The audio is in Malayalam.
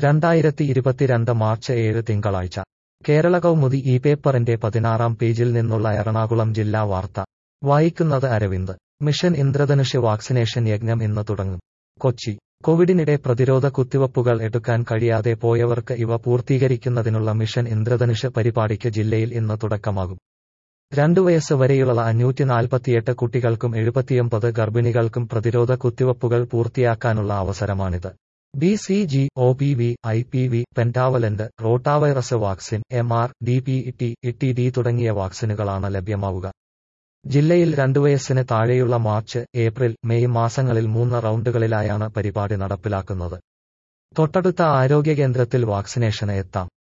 രണ്ടായിരത്തി ഇരുപത്തിരണ്ട് മാർച്ച് ഏഴ് തിങ്കളാഴ്ച കേരള കൗമുദി ഈ പേപ്പറിന്റെ പതിനാറാം പേജിൽ നിന്നുള്ള എറണാകുളം ജില്ലാ വാർത്ത വായിക്കുന്നത് അരവിന്ദ് മിഷൻ ഇന്ദ്രധനുഷ് വാക്സിനേഷൻ യജ്ഞം ഇന്ന് തുടങ്ങും കൊച്ചി കോവിഡിനിടെ പ്രതിരോധ കുത്തിവയ്പ്പുകൾ എടുക്കാൻ കഴിയാതെ പോയവർക്ക് ഇവ പൂർത്തീകരിക്കുന്നതിനുള്ള മിഷൻ ഇന്ദ്രധനുഷ് പരിപാടിക്ക് ജില്ലയിൽ ഇന്ന് തുടക്കമാകും രണ്ടു വയസ്സ് വരെയുള്ള അഞ്ഞൂറ്റി നാൽപ്പത്തിയെട്ട് കുട്ടികൾക്കും എഴുപത്തിയൊമ്പത് ഗർഭിണികൾക്കും പ്രതിരോധ കുത്തിവയ്പ്പുകൾ പൂർത്തിയാക്കാനുള്ള അവസരമാണിത് B C G O P V I P V pentavalent rotavirus vaccine M R D P T E D തുടങ്ങിയ വാക്സിനുകളാണ് ലഭ്യമാവുക ജില്ലയിൽ രണ്ടു വയസ്സിന് താഴെയുള്ള മാർച്ച് ഏപ്രിൽ മെയ് മാസങ്ങളിൽ മൂന്ന് റൗണ്ടുകളിലായാണ് പരിപാടി നടപ്പിലാക്കുന്നത് തൊട്ടടുത്ത ആരോഗ്യ കേന്ദ്രത്തിൽ വാക്സിനേഷന് എത്താം